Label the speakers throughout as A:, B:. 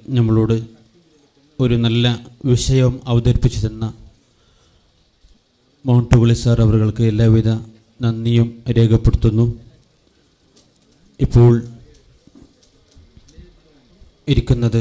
A: നമ്മളോട് ഒരു നല്ല വിഷയം അവതരിപ്പിച്ചു തന്ന മൗണ്ടുകുളി സാർ അവർക്ക് എല്ലാവിധ നന്ദിയും രേഖപ്പെടുത്തുന്നു ഇപ്പോൾ ഇരിക്കുന്നത്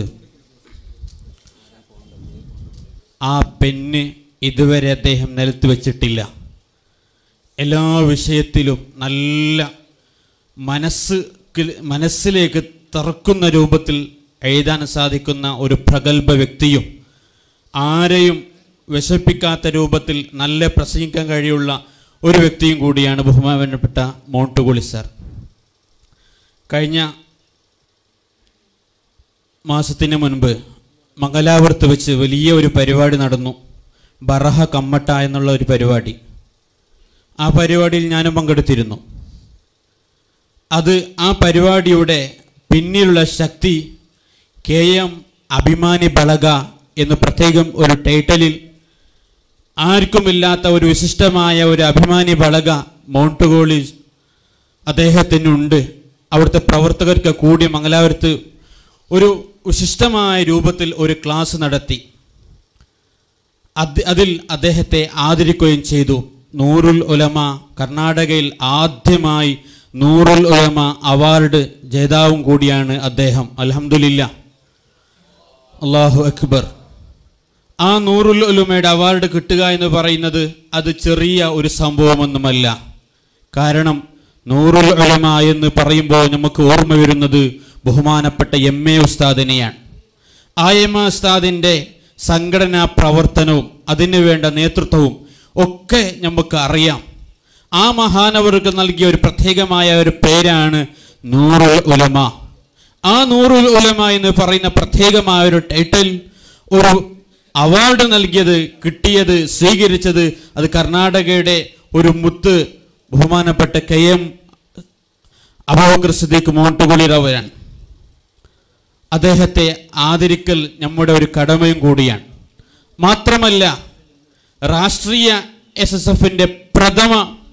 A: ആ പെന്ന് ഇതുവരെ അദ്ദേഹം നിലത്ത് വെച്ചിട്ടില്ല എല്ലാ വിഷയത്തിലും നല്ല മനസ്സ് മനസ്സിലേക്ക് തറക്കുന്ന രൂപത്തിൽ എഴുതാൻ സാധിക്കുന്ന ഒരു പ്രഗത്ഭ വ്യക്തിയും ആരെയും വിശപ്പിക്കാത്ത രൂപത്തിൽ നല്ല പ്രസംഗിക്കാൻ കഴിയുള്ള ഒരു വ്യക്തിയും കൂടിയാണ് ബഹുമാനപ്പെട്ട മോണ്ടുകുളി സാർ കഴിഞ്ഞ മാസത്തിന് മുൻപ് മംഗലാപുരത്ത് വെച്ച് വലിയ ഒരു പരിപാടി നടന്നു ബറഹ കമ്മട്ട എന്നുള്ള ഒരു പരിപാടി ആ പരിപാടിയിൽ ഞാനും പങ്കെടുത്തിരുന്നു അത് ആ പരിപാടിയുടെ പിന്നിലുള്ള ശക്തി കെ എം അഭിമാനി ബളക എന്ന് പ്രത്യേകം ഒരു ടൈറ്റലിൽ ആർക്കുമില്ലാത്ത ഒരു വിശിഷ്ടമായ ഒരു അഭിമാനി ബളക മൗണ്ടുകോളി അദ്ദേഹത്തിനുണ്ട് അവിടുത്തെ പ്രവർത്തകർക്ക് കൂടി മംഗലാപുരത്ത് ഒരു വിശിഷ്ടമായ രൂപത്തിൽ ഒരു ക്ലാസ് നടത്തി അത് അതിൽ അദ്ദേഹത്തെ ആദരിക്കുകയും ചെയ്തു നൂറുൽ ഉലമ കർണാടകയിൽ ആദ്യമായി നൂറുൽ ഉലമ അവാർഡ് ജേതാവും കൂടിയാണ് അദ്ദേഹം അലഹമുല്ല അള്ളാഹു അക്ബർ ആ നൂറുൽ ഉലുമയുടെ അവാർഡ് കിട്ടുക എന്ന് പറയുന്നത് അത് ചെറിയ ഒരു സംഭവമൊന്നുമല്ല കാരണം നൂറുൽ ഉലമ എന്ന് പറയുമ്പോൾ നമുക്ക് ഓർമ്മ വരുന്നത് ബഹുമാനപ്പെട്ട എം എ ഉസ്താദിനെയാണ് ആ എം എ ഉസ്താദിൻ്റെ സംഘടനാ പ്രവർത്തനവും അതിനു വേണ്ട നേതൃത്വവും ഒക്കെ നമുക്ക് അറിയാം ആ മഹാനവർക്ക് നൽകിയ ഒരു പ്രത്യേകമായ ഒരു പേരാണ് നൂറുൽ ഉലമ ആ നൂറുൽ ഉലമ എന്ന് പറയുന്ന പ്രത്യേകമായ ഒരു ടൈറ്റിൽ ഒരു അവാർഡ് നൽകിയത് കിട്ടിയത് സ്വീകരിച്ചത് അത് കർണാടകയുടെ ഒരു മുത്ത് ബഹുമാനപ്പെട്ട കെ എം അബൂബക്കർ സിദ്ദീഖ് മോണ്ടുകുളിറവരാണ് അദ്ദേഹത്തെ ആദരിക്കൽ നമ്മുടെ ഒരു കടമയും കൂടിയാണ് മാത്രമല്ല രാഷ്ട്രീയ എസ് എസ് എഫിൻ്റെ പ്രഥമ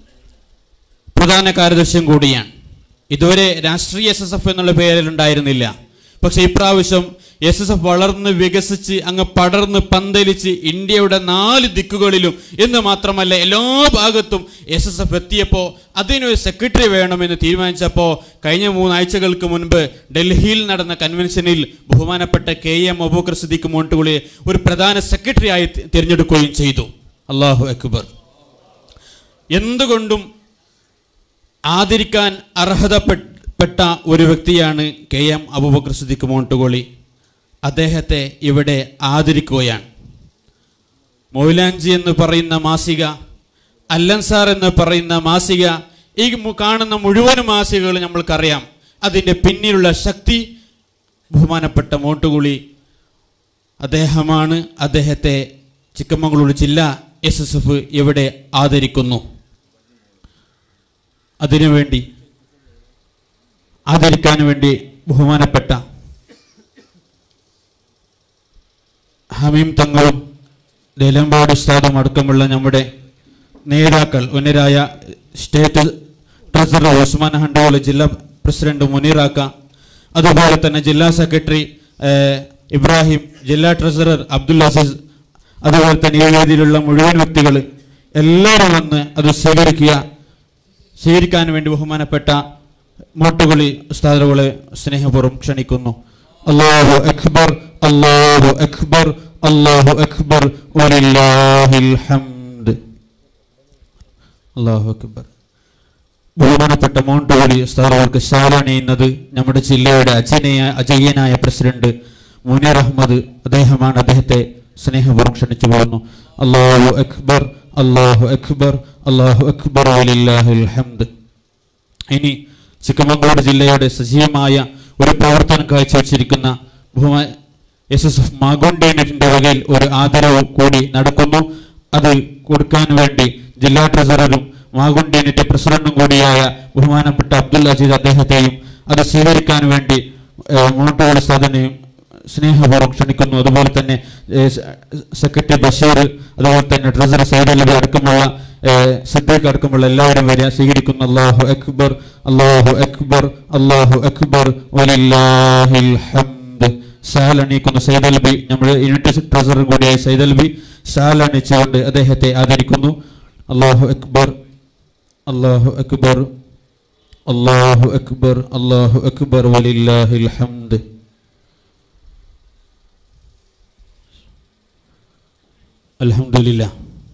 A: പ്രധാന കാര്യദർശിയും കൂടിയാണ് ഇതുവരെ രാഷ്ട്രീയ എസ് എസ് എഫ് എന്നുള്ള പേരിൽ ഉണ്ടായിരുന്നില്ല പക്ഷേ ഇപ്രാവശ്യം എസ് എസ് എഫ് വളർന്ന് വികസിച്ച് അങ്ങ് പടർന്ന് പന്തലിച്ച് ഇന്ത്യയുടെ നാല് ദിക്കുകളിലും എന്ന് മാത്രമല്ല എല്ലാ ഭാഗത്തും എസ് എസ് എഫ് എത്തിയപ്പോൾ അതിനൊരു സെക്രട്ടറി വേണമെന്ന് തീരുമാനിച്ചപ്പോൾ കഴിഞ്ഞ മൂന്നാഴ്ചകൾക്ക് മുൻപ് ഡൽഹിയിൽ നടന്ന കൺവെൻഷനിൽ ബഹുമാനപ്പെട്ട കെ എം അബൂക്കർ സിദ്ദീഖ് മോണ്ടുകുളിയെ ഒരു പ്രധാന സെക്രട്ടറിയായി തിരഞ്ഞെടുക്കുകയും ചെയ്തു അള്ളാഹു അക്ബർ എന്തുകൊണ്ടും ആദരിക്കാൻ അർഹതപ്പെട്ട ഒരു വ്യക്തിയാണ് കെ എം അബൂബക്കർ സിദ്ദീഖ് മോണ്ടുകോളി അദ്ദേഹത്തെ ഇവിടെ ആദരിക്കുകയാണ് മൗലാഞ്ചി എന്ന് പറയുന്ന മാസിക അല്ലൻസാർ എന്ന് പറയുന്ന മാസിക ഈ മു- കാണുന്ന മുഴുവൻ മാസികകൾ നമ്മൾക്കറിയാം അതിൻ്റെ പിന്നിലുള്ള ശക്തി ബഹുമാനപ്പെട്ട മോട്ടുകുളി അദ്ദേഹമാണ് അദ്ദേഹത്തെ ചിക്കമംഗളൂർ ജില്ലാ എസ് എസ് എഫ് ഇവിടെ ആദരിക്കുന്നു അതിനുവേണ്ടി ആദരിക്കാൻ വേണ്ടി ബഹുമാനപ്പെട്ട ഹമീം തങ്ങളും ലേലമ്പാട് ഉസ്താദും അടക്കമുള്ള നമ്മുടെ നേതാക്കൾ ഉന്നരായ സ്റ്റേറ്റ് ട്രഷറർ ഉസ്മാൻ ഹണ്ടോള് ജില്ലാ പ്രസിഡന്റ് മുനീറാക്ക അതുപോലെ തന്നെ ജില്ലാ സെക്രട്ടറി ഏഹ്, ഇബ്രാഹിം ജില്ലാ ട്രഷറർ അബ്ദുൽ അസീസ് അതുപോലെ തന്നെ ഈ വേദിയിലുള്ള മുഴുവൻ വ്യക്തികൾ എല്ലാവരും വന്ന് അത് സ്വീകരിക്കുക സ്വീകരിക്കാൻ വേണ്ടി ബഹുമാനപ്പെട്ട മോട്ടുകുളി ഉസ്താദുകളെ സ്നേഹപൂർവ്വം ക്ഷണിക്കുന്നു അല്ലാഹു അക്ബർ അല്ലാഹു അക്ബർ അല്ലാഹു അക്ബർ വലില്ലാഹിൽ ഹംദ് അല്ലാഹു അക്ബർ ബഹുമാനപ്പെട്ട മോണ്ടുകുളി ഉസ്താദുകൾക്ക് ശാലണിയുന്നത് നമ്മുടെ ജില്ലയുടെ അജനയ അജയ്യനായ പ്രസിഡന്റ് മുനീർ അഹമ്മദ് അദ്ദേഹമാണ് അദ്ദേഹത്തെ സ്നേഹപൂർവ്വം ക്ഷണിച്ചു പോകുന്നു അല്ലാഹു അക്ബർ അല്ലാഹു അക്ബർ അല്ലാഹു അക്ബർ വലില്ലാഹിൽ ഹംദ് ഇനി ചിക്കമംഗളൂർ ജില്ലയുടെ സജീവമായ ഒരു പ്രവർത്തനം കാഴ്ചവെച്ചിരിക്കുന്ന ബഹുമാ എസ് എസ് എഫ് മാഗോണ്ട് യൂണിറ്റിന്റെ വകയിൽ ഒരു ആദരവ് കൂടി നടക്കുന്നു അത് കൊടുക്കാൻ വേണ്ടി ജില്ലാ ട്രഷററും മാഗോണ്ട് യൂണിറ്റ് പ്രസിഡന്റും കൂടിയായ ബഹുമാനപ്പെട്ട അബ്ദുൽ അസീസ് അദ്ദേഹത്തെയും അത് സ്വീകരിക്കാൻ വേണ്ടി മോട്ടോൾ സാധനയും സ്നേഹപൂർവ്വം ക്ഷണിക്കുന്നു അതുപോലെ തന്നെ ഏഹ്, സെ- സെക്രട്ടറി ബഷീർ അതുപോലെ തന്നെ ട്രഷറർ സൈഡ് അലി അടക്കമുള്ള ഏഹ്, സിദ്ദീഖ് അടക്കമുള്ള എല്ലാവരും വരെ സ്വീകരിക്കുന്നു അല്ലാഹു അക്ബർ അല്ലാഹു അക്ബർ അല്ലാഹു അക്ബർ വലില്ലാഹിൽ ഹംദ് ഷാൽ അണിയിക്കുന്ന സൈദ് അൽബി നമ്മുടെ യൂണിറ്റ് ട്രഷറർ കൂടിയായ സൈദ് അൽബി ഷാൽ അണിച്ചുകൊണ്ട് അദ്ദേഹത്തെ ആദരിക്കുന്നു അള്ളാഹു അക്ബർ അള്ളാഹു അക്ബർ അള്ളാഹു അക്ബർ അള്ളാഹു അക്ബർ വലില്ലാഹിൽ ഹംദ് അൽഹംദുലില്ലാ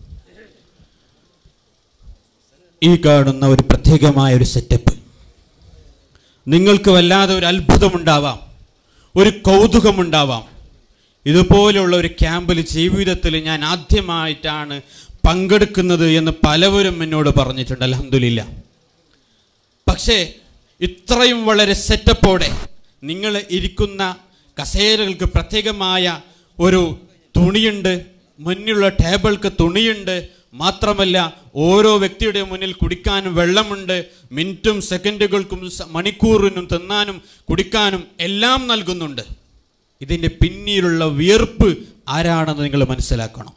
A: ഈ കാണുന്ന ഒരു പ്രത്യേകമായ ഒരു സെറ്റപ്പ് നിങ്ങൾക്ക് വല്ലാതെ ഒരു അത്ഭുതമുണ്ടാവാം ഒരു കൗതുകമുണ്ടാവാം ഇതുപോലുള്ള ഒരു ക്യാമ്പിൽ ജീവിതത്തിൽ ഞാൻ ആദ്യമായിട്ടാണ് പങ്കെടുക്കുന്നത് എന്ന് പലവരും എന്നോട് പറഞ്ഞിട്ടുണ്ട് അലഹമില്ല പക്ഷേ ഇത്രയും വളരെ സെറ്റപ്പോടെ നിങ്ങൾ ഇരിക്കുന്ന കസേരകൾക്ക് പ്രത്യേകമായ ഒരു തുണിയുണ്ട് മുന്നിലുള്ള ടേബിൾക്ക് തുണിയുണ്ട് മാത്രമല്ല ഓരോ വ്യക്തിയുടെ മുന്നിൽ കുടിക്കാനും വെള്ളമുണ്ട് മിനിറ്റും സെക്കൻഡുകൾക്കും സ- മണിക്കൂറിനും തിന്നാനും കുടിക്കാനും എല്ലാം നൽകുന്നുണ്ട് ഇതിൻ്റെ പിന്നിലുള്ള വിയർപ്പ് ആരാണെന്ന് നിങ്ങൾ മനസ്സിലാക്കണം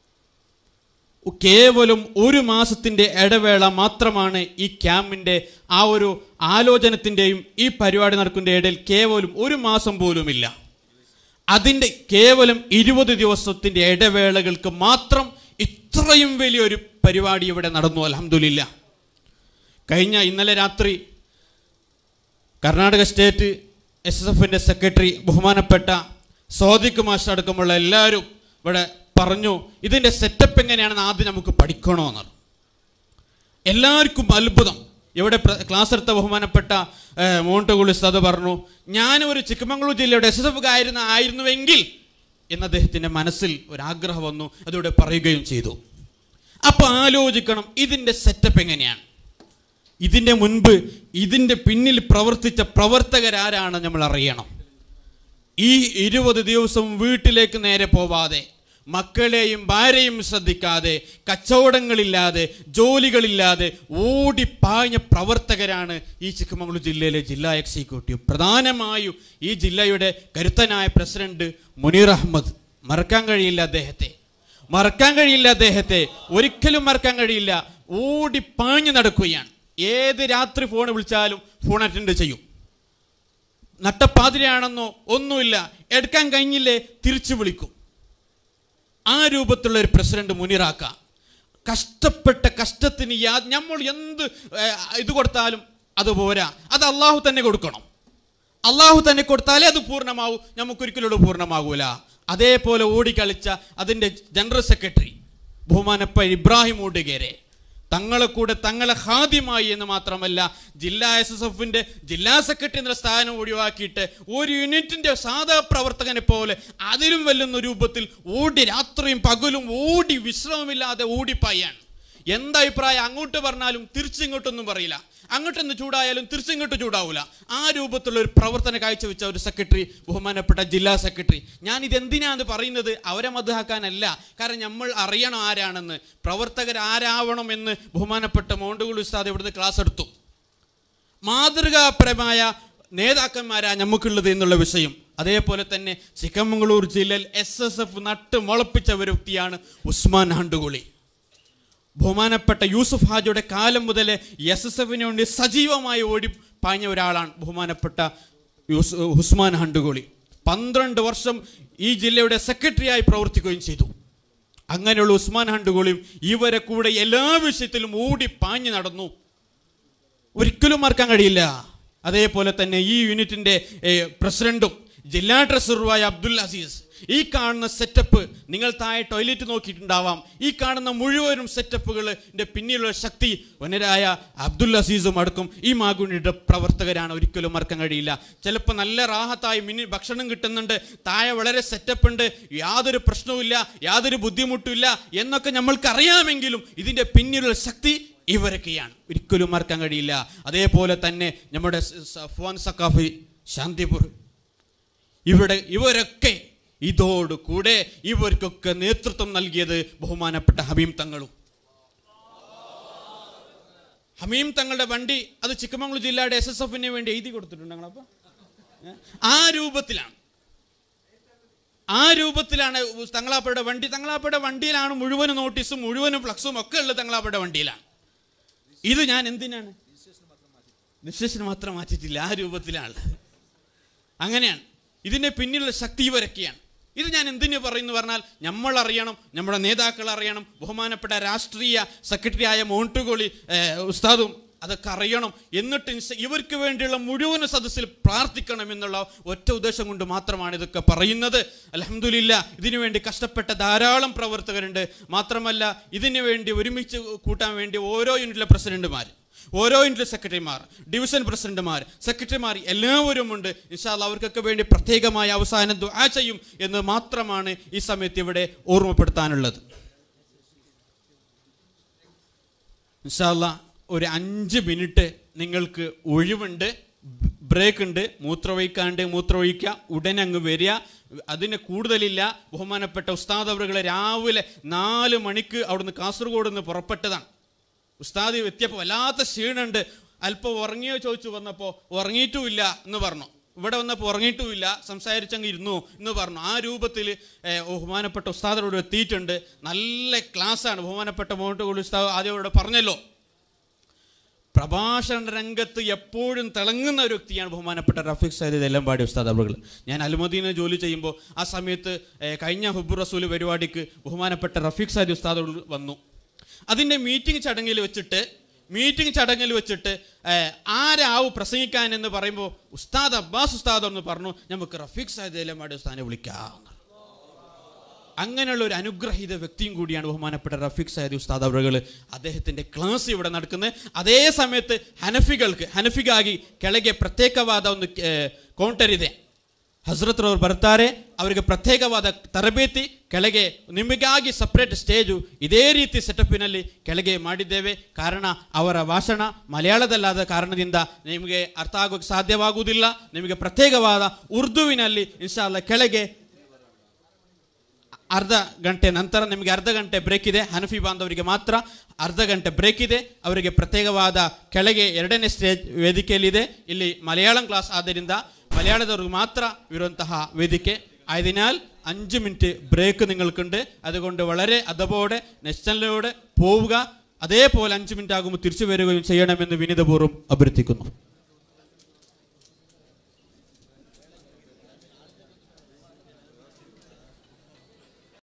A: കേവലം ഒരു മാസത്തിൻ്റെ ഇടവേള മാത്രമാണ് ഈ ക്യാമ്പിൻ്റെ ആ ഒരു ആലോചനത്തിൻ്റെയും ഈ പരിപാടി നടക്കുന്നതിൻ്റെ ഇടയിൽ കേവലം ഒരു മാസം പോലുമില്ല അതിൻ്റെ കേവലം ഇരുപത് ദിവസത്തിൻ്റെ ഇടവേളകൾക്ക് മാത്രം ഇത്രയും വലിയൊരു പരിപാടി ഇവിടെ നടന്നു അലഹമില്ല കഴിഞ്ഞ ഇന്നലെ രാത്രി കർണാടക സ്റ്റേറ്റ് എസ് എസ് എഫിൻ്റെ സെക്രട്ടറി ബഹുമാനപ്പെട്ട സ്വാദിഖ് മാഷ് അടക്കമുള്ള എല്ലാവരും ഇവിടെ പറഞ്ഞു ഇതിൻ്റെ സെറ്റപ്പ് എങ്ങനെയാണെന്ന് ആദ്യം നമുക്ക് പഠിക്കണമെന്ന് എല്ലാവർക്കും അത്ഭുതം ഇവിടെ പ്ര- ക്ലാസ് എടുത്ത ബഹുമാനപ്പെട്ട ഏഹ്, മോണ്ടകുളി ഉസ്താദ് പറഞ്ഞു ഞാനും ഒരു ചിക്കമംഗളൂർ ജില്ലയുടെ എസ് എസ് എഫ് ആയിരുന്ന ആയിരുന്നുവെങ്കിൽ എന്ന് അദ്ദേഹത്തിൻ്റെ മനസ്സിൽ ഒരാഗ്രഹം വന്നു അതിവിടെ പറയുകയും ചെയ്തു അപ്പോൾ ആലോചിക്കണം ഇതിൻ്റെ സെറ്റപ്പ് എങ്ങനെയാണ് ഇതിൻ്റെ മുൻപ് ഇതിൻ്റെ പിന്നിൽ പ്രവർത്തിച്ച പ്രവർത്തകരാരാണ് നമ്മൾ അറിയണം ഈ ഇരുപത് ദിവസവും വീട്ടിലേക്ക് നേരെ പോവാതെ മക്കളെയും ഭാര്യയും ശ്രദ്ധിക്കാതെ കച്ചവടങ്ങളില്ലാതെ ജോലികളില്ലാതെ ഓടിപ്പാഞ്ഞ പ്രവർത്തകരാണ് ഈ ചിക്കമംഗളൂർ ജില്ലയിലെ ജില്ലാ എക്സിക്യൂട്ടീവ് പ്രധാനമായും ഈ ജില്ലയുടെ കരുത്തനായ പ്രസിഡന്റ് മുനീർ അഹമ്മദ് മറക്കാൻ കഴിയില്ല അദ്ദേഹത്തെ മറക്കാൻ കഴിയില്ല അദ്ദേഹത്തെ ഒരിക്കലും മറക്കാൻ കഴിയില്ല ഓടിപ്പാഞ്ഞു നടക്കുകയാണ് ഏത് രാത്രി ഫോൺ വിളിച്ചാലും ഫോൺ അറ്റൻഡ് ചെയ്യും നട്ടപ്പാതിരയാണെന്നോ ഒന്നുമില്ല എടുക്കാൻ കഴിഞ്ഞില്ലേ തിരിച്ചു വിളിക്കും ആ രൂപത്തിലുള്ള ഒരു പ്രസിഡന്റ് മുനിറാക്ക കഷ്ടപ്പെട്ട കഷ്ടത്തിന് യാ നമ്മൾ എന്ത് ഏ, ഇത് കൊടുത്താലും അത് പോരാ അത് അള്ളാഹു തന്നെ കൊടുക്കണം അള്ളാഹു തന്നെ കൊടുത്താലേ അത് പൂർണ്ണമാവൂ നമുക്കൊരിക്കലും പൂർണ്ണമാകൂല അതേപോലെ ഓടിക്കളിച്ച അതിൻ്റെ ജനറൽ സെക്രട്ടറി ബഹുമാനപ്പ ഇബ്രാഹിം ഊടുകേരെ തങ്ങളെ കൂടെ തങ്ങളെ ഹാദ്യമായി എന്ന് മാത്രമല്ല ജില്ലാ എസ് എസ് എഫിന്റെ ജില്ലാ സെക്രട്ടറി എന്ന സ്ഥാനം ഒഴിവാക്കിയിട്ട് ഒരു യൂണിറ്റിന്റെ സാധാ പ്രവർത്തകനെ പോലെ അതിലും വെല്ലുന്ന രൂപത്തിൽ ഓടി രാത്രിയും പകലും ഓടി വിശ്രമമില്ലാതെ ഓടിപ്പായാണ് എന്താ അഭിപ്രായം അങ്ങോട്ട് പറഞ്ഞാലും തിരിച്ചിങ്ങോട്ടൊന്നും പറയില്ല അങ്ങോട്ടൊന്ന് ചൂടായാലും തിരിച്ചിങ്ങോട്ട് ചൂടാവൂല ആ രൂപത്തിലുള്ള ഒരു പ്രവർത്തനം കാഴ്ചവെച്ച ഒരു സെക്രട്ടറി ബഹുമാനപ്പെട്ട ജില്ലാ സെക്രട്ടറി ഞാൻ ഇതെന്തിനാണ് പറയുന്നത് അവരെ മധുഹാക്കാനല്ല കാരണം നമ്മൾ അറിയണം ആരാണെന്ന് പ്രവർത്തകർ ആരാവണം എന്ന് ബഹുമാനപ്പെട്ട മോണ്ടുകുൾ ഉസ്താദ് ഇവിടുന്ന് ക്ലാസ് എടുത്തു മാതൃകാപരമായ നേതാക്കന്മാരാ നമുക്കുള്ളത് എന്നുള്ള വിഷയം അതേപോലെ തന്നെ ചിക്കമംഗളൂർ ജില്ലയിൽ എസ് എസ് എഫ് നട്ട് മുളപ്പിച്ച ഒരു വ്യക്തിയാണ് ഉസ്മാൻ ഹണ്ടുകുളി ബഹുമാനപ്പെട്ട യൂസുഫ് ഹാജിയുടെ കാലം മുതൽ എസ് എസ് എഫിന് വേണ്ടി സജീവമായി ഓടി പാഞ്ഞ ഒരാളാണ് ബഹുമാനപ്പെട്ട യൂസ് ഉസ്മാൻ ഹണ്ടുകുളി പന്ത്രണ്ട് വർഷം ഈ ജില്ലയുടെ സെക്രട്ടറിയായി പ്രവർത്തിക്കുകയും ചെയ്തു അങ്ങനെയുള്ള ഉസ്മാൻ ഹണ്ടുകുളിയും ഇവരെ കൂടെ എല്ലാ വിഷയത്തിലും ഓടി പാഞ്ഞു നടന്നു ഒരിക്കലും മറക്കാൻ കഴിയില്ല അതേപോലെ തന്നെ ഈ യൂണിറ്റിന്റെ ഏഹ്, പ്രസിഡന്റും ജില്ലാ ട്രഷററുമായ അബ്ദുൽ അസീസ് ഈ കാണുന്ന സെറ്റപ്പ് നിങ്ങൾ താഴെ ടോയ്ലറ്റ് നോക്കിയിട്ടുണ്ടാവാം ഈ കാണുന്ന മുഴുവനും സെറ്റപ്പുകളുടെ പിന്നിലുള്ള ശക്തി വനരായ അബ്ദുൽ അസീസും അടക്കം ഈ മാഗുണിയുടെ പ്രവർത്തകരാണ് ഒരിക്കലും മറക്കാൻ കഴിയില്ല ചിലപ്പോൾ നല്ല റാഹത്തായി മിനി ഭക്ഷണം കിട്ടുന്നുണ്ട് താഴെ വളരെ സെറ്റപ്പ് ഉണ്ട് യാതൊരു പ്രശ്നവുമില്ല യാതൊരു ബുദ്ധിമുട്ടുമില്ല എന്നൊക്കെ നമ്മൾക്ക് അറിയാമെങ്കിലും ഇതിൻ്റെ പിന്നിലുള്ള ശക്തി ഇവരൊക്കെയാണ് ഒരിക്കലും മറക്കാൻ കഴിയില്ല അതേപോലെ തന്നെ നമ്മുടെ സ- സഫ്വാൻ സക്കാഫി ശാന്തിപൂർ ഇവിടെ ഇവരൊക്കെ ഇതോട് കൂടെ ഇവർക്കൊക്കെ നേതൃത്വം നൽകിയത് ബഹുമാനപ്പെട്ട ഹമീം തങ്ങളും ഹമീം തങ്ങളുടെ വണ്ടി അത് ചിക്കമംഗളൂർ ജില്ലയുടെ എസ് എസ് എഫിന് വേണ്ടി എഴുതി കൊടുത്തിട്ടുണ്ട് ഞങ്ങളപ്പോ ഏ? ആ രൂപത്തിലാണ് ആ രൂപത്തിലാണ് തങ്ങളാപ്പയുടെ വണ്ടി തങ്ങളാപ്പയുടെ വണ്ടിയിലാണ് മുഴുവനും നോട്ടീസും മുഴുവനും ഫ്ലക്സും ഒക്കെ ഉള്ളത് തങ്ങളാപ്പയുടെ വണ്ടിയിലാണ് ഇത് ഞാൻ എന്തിനാണ് നിശ്ചേഷൻ മാത്രം മാറ്റിയിട്ടില്ല ആ രൂപത്തിലാണ് അങ്ങനെയാണ് ഇതിൻ്റെ പിന്നിലുള്ള ശക്തി ഇവരൊക്കെയാണ് ഇത് ഞാൻ എന്തിനു പറയുന്നു പറഞ്ഞാൽ നമ്മൾ അറിയണം നമ്മുടെ നേതാക്കൾ അറിയണം ബഹുമാനപ്പെട്ട രാഷ്ട്രീയ സെക്രട്ടറി ആയ മോണ്ടുകോളി ഏഹ്, ഉസ്താദും അതൊക്കെ അറിയണം എന്നിട്ട് ഇൻഷ- ഇവർക്ക് വേണ്ടിയുള്ള മുഴുവൻ സദസ്സിൽ പ്രാർത്ഥിക്കണം എന്നുള്ള ഒറ്റ ഉദ്ദേശം കൊണ്ട് മാത്രമാണ് ഇതൊക്കെ പറയുന്നത് അലഹമില്ല ഇതിനു വേണ്ടി കഷ്ടപ്പെട്ട ധാരാളം പ്രവർത്തകരുണ്ട് മാത്രമല്ല ഇതിനു വേണ്ടി ഒരുമിച്ച് കൂട്ടാൻ വേണ്ടി ഓരോ യൂണിറ്റിലെ പ്രസിഡന്റുമാർ ഓരോ യൂണിറ്റിലെ സെക്രട്ടറിമാർ ഡിവിഷൻ പ്രസിഡന്റുമാർ സെക്രട്ടറിമാർ എല്ലാവരും ഉണ്ട് ഇൻഷാല്ല അവർക്കൊക്കെ വേണ്ടി പ്രത്യേകമായ അവസാനം ദുആ ചെയ്യും എന്ന് മാത്രമാണ് ഈ സമയത്ത് ഇവിടെ ഓർമ്മപ്പെടുത്താനുള്ളത് ഇൻഷാല്ല ഒരു അഞ്ച് മിനിറ്റ് നിങ്ങൾക്ക് ഒഴിവുണ്ട് ബ്രേക്ക് ഉണ്ട് മൂത്രമൊഴിക്കാണ്ട് മൂത്രമൊഴിക്കുക ഉടനെ അങ്ങ് വരിക അതിന് കൂടുതലില്ല ബഹുമാനപ്പെട്ട ഉസ്താദ് അവറുകളെ രാവിലെ നാല് മണിക്ക് അവിടുന്ന് കാസർഗോഡ് നിന്ന് പുറപ്പെട്ടതാണ് ഉസ്താദ് എത്തിയപ്പോൾ വല്ലാത്ത ക്ഷീണമുണ്ട് അല്പം ഉറങ്ങിയോ ചോദിച്ചു വന്നപ്പോൾ ഉറങ്ങിയിട്ടുമില്ല എന്ന് പറഞ്ഞു ഇവിടെ വന്നപ്പോൾ ഉറങ്ങിയിട്ടുമില്ല സംസാരിച്ചങ്ങ് ഇരുന്നു എന്ന് പറഞ്ഞു ആ രൂപത്തിൽ ബഹുമാനപ്പെട്ട ഉസ്താദിനോട് എത്തിയിട്ടുണ്ട് നല്ല ക്ലാസ്സാണ് ബഹുമാനപ്പെട്ട മോട്ട് ഉസ്താദ് ആദ്യം അവിടെ പറഞ്ഞല്ലോ പ്രഭാഷണ രംഗത്ത് എപ്പോഴും തിളങ്ങുന്ന ഒരു വ്യക്തിയാണ് ബഹുമാനപ്പെട്ട റഫീഖ് സയ്യിദ് എല്ലമ്പാടി ഉസ്താദ് അവറുകൾ ഞാൻ അലുമദീന ജോലി ചെയ്യുമ്പോൾ ആ സമയത്ത് ഏഹ്, കഴിഞ്ഞ ഹുബുർ റസൂൽ പരിപാടിക്ക് ബഹുമാനപ്പെട്ട റഫീഖ് സയ്യിദ് ഉസ്താദ് അവറുകൾ വന്നു അതിൻ്റെ മീറ്റിംഗ് ചടങ്ങിൽ വെച്ചിട്ട് മീറ്റിംഗ് ചടങ്ങിൽ വെച്ചിട്ട് ഏഹ്, ആരാവും പ്രസംഗിക്കാൻ എന്ന് പറയുമ്പോൾ ഉസ്താദ് അബ്ബാസ് ഉസ്താദ് എന്ന് പറഞ്ഞു നമുക്ക് റഫീഖ് സയ്യിദ് എല്ലമ്പാടി ഉസ്താദിനെ വിളിക്കാം അങ്ങനെയുള്ള ഒരു അനുഗ്രഹീത വ്യക്തിയും കൂടിയാണ് ബഹുമാനപ്പെട്ട റഫീഖ് സയ്യിദ് ഉസ്താദ് അവറുകൾ അദ്ദേഹത്തിൻ്റെ ക്ലാസ് ഇവിടെ നടക്കുന്നത് അതേ സമയത്ത് ಹನಫಿಗൾക്ക് ಹನಫಿಗಾಗಿ ಕೆಳಗೆ ಪ್ರತ್ಯೇಕವಾದ ಒಂದು ಕೌಂಟರ್ ಇದೆ ಹಜರತ್ ಅವರು ಬರ್ತಾರೆ ಅವರಿಗೆ ಪ್ರತ್ಯೇಕವಾದ ತರಬೇತಿ ಕೆಳಗೆ ನಿಮಗಾಗಿ ಸಪ್ರೇಟ್ ಸ್ಟೇಜು ಇದೇ ರೀತಿ ಸೆಟಪ್ಪಿನಲ್ಲಿ ಕೆಳಗೆ ಮಾಡಿದ್ದೇವೆ ಕಾರಣ ಅವರ ಭಾಷಣ ಮಲಯಾಳದಲ್ಲಾದ ಕಾರಣದಿಂದ ನಿಮಗೆ ಅರ್ಥ ಆಗೋಕ್ಕೆ ಸಾಧ್ಯವಾಗುವುದಿಲ್ಲ ನಿಮಗೆ ಪ್ರತ್ಯೇಕವಾದ ಉರ್ದುವಿನಲ್ಲಿ ಇನ್ಶಾಲ್ಲ ಕೆಳಗೆ ಅರ್ಧ ಗಂಟೆ ನಂತರ ನಿಮಗೆ ಅರ್ಧ ಗಂಟೆ ಬ್ರೇಕ್ ಇದೆ ಹನಫಿ ಬಾಂಧವರಿಗೆ ಮಾತ್ರ ಅರ್ಧ ಗಂಟೆ ಬ್ರೇಕ್ ಇದೆ ಅವರಿಗೆ ಪ್ರತ್ಯೇಕವಾದ ಕೆಳಗೆ ಎರಡನೇ ಸ್ಟೇಜ್ ವೇದಿಕೆಯಲ್ಲಿದೆ ಇಲ್ಲಿ മലയാളം ക്ലാസ് ಆದ್ದರಿಂದ മലയാളದവർക്ക് മാത്ര ഇവരുವಂತಹ ವೇದಿಕೆ ആയതിനാൽ അഞ്ച് മിനിറ്റ് ബ്രേക്ക് നിങ്ങൾക്കുണ്ട് അതുകൊണ്ട് വളരെ അതപോടെ നെസ്റ്റലിലൂടെ പോവുക അതേപോലെ അഞ്ച് മിനിറ്റ് ആകുമ്പോൾ തിരിച്ചു വരികയും ചെയ്യണമെന്ന് വിനീതപൂർവ്വം അഭ്യർത്ഥിക്കുന്നു